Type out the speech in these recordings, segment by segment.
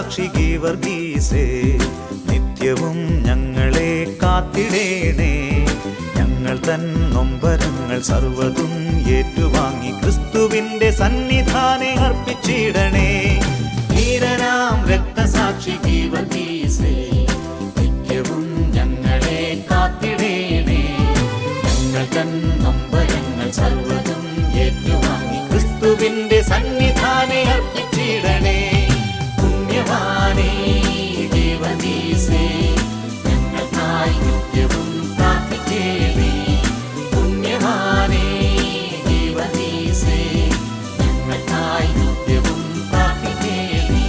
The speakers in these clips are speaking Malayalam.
രക്തസാക്ഷി ഗീവർഗീസേ നിത്യവും ഞങ്ങളെ കാത്തിടേണേ ഞങ്ങൾ തൻ നൊമ്പരങ്ങൾ സർവതും ഏറ്റുവാങ്ങി ക്രിസ്തുവിന്റെ സന്നിധാനെ അർപ്പിച്ചിടണേ ധീരനാം രക്തസാക്ഷി ഗീവർഗീസേ നിത്യവും ഞങ്ങളെ കാത്തിടേണേ ഞങ്ങൾ തൻ നൊമ്പരങ്ങൾ സർവതും ഏറ്റുവാങ്ങി ക്രിസ്തുവിന്റെ സന്നിധാനെ അർപ്പിച്ചിടണേ പുണ്യവാനേ ദേവദീസേ ഞങ്ങൾക്കായി നിത്യവും പ്രാർത്ഥിക്കേണേ പുണ്യവാനേ ദേവദീസേ ഞങ്ങൾക്കായി നിത്യവും പ്രാർത്ഥിക്കേണേ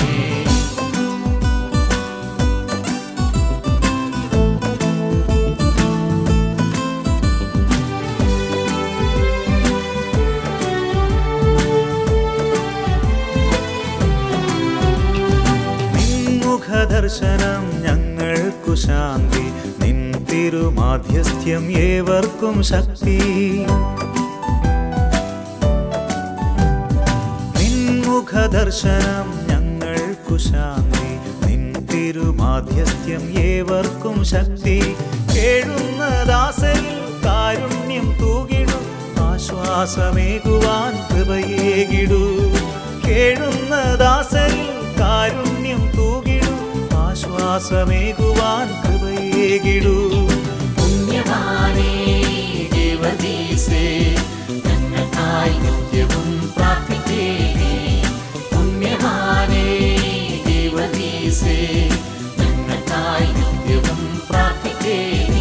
നിൻമുഖദർശനം ഞങ്ങൾക്കു ശാന്തി നിൻ തിരുമാധ്യസ്ഥ്യം ഏവർക്കും ശക്തി നിൻമുഖദർശനം ഞങ്ങൾക്കു ശാന്തി നിൻ തിരുമാധ്യസ്ഥ്യം ഏവർക്കും ശക്തി കേഴുന്ന ദാസരിൽ കാരുണ്യം തൂകിടു ആശ്വാസമേകുവാൻ കൃപയേകിടൂ കേഴുന്ന ദാസരിൽ കാരുണ്യം തൂകിടു ആശ്വാസമേകുവാൻ കൃപയേകിടൂ പുണ്യവാനേ ദേവദീസേ ഞങ്ങൾക്കായി നിത്യവും പ്രാർത്ഥിക്കേണേ പുണ്യവാനേ ദേവദീസേ ഞങ്ങൾക്കായി നിത്യവും പ്രാർത്ഥിക്കേണേ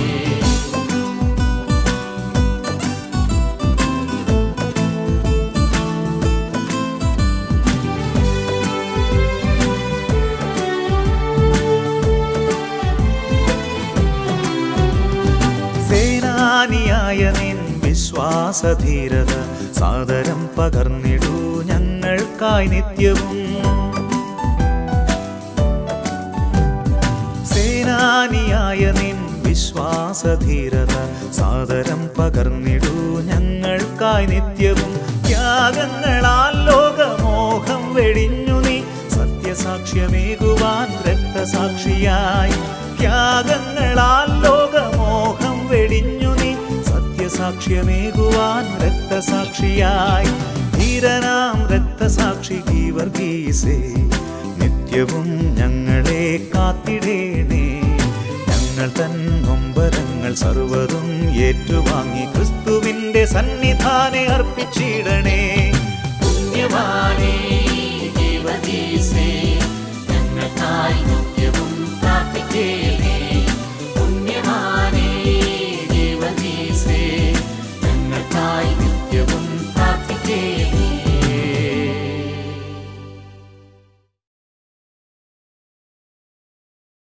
സേനാനിയായ നിൻ വിശ്വാസധീരത സാദരം പകർന്നിടൂ ഞങ്ങൾക്കായി നിത്യവും സേനാനിയായ നിൻ വിശ്വാസധീരത സാദരം പകർന്നിടൂ ഞങ്ങൾക്കായി നിത്യവും ത്യാഗങ്ങളാൽ ലോകമോഹം വെടിഞ്ഞു നീ സത്യസാക്ഷ്യമേകുവാൻ രക്തസാക്ഷിയായി ത്യാഗങ്ങളാൽ ലോകമോഹം വെടിഞ്ഞു നീ സത്യസാക്ഷ്യമേകുവാൻ രക്തസാക്ഷിയായി ധീരനാം രക്തസാക്ഷി ഗീവർഗീസേ നിത്യവും ഞങ്ങളെ കാത്തിടേണേ ഞങ്ങൾ തൻ നൊമ്പരങ്ങൾ സർവതും ഏറ്റുവാങ്ങി ക്രിസ്തുവിന്റെ സന്നിധാനെ അർപ്പിച്ചിടണേ പുണ്യവാനേ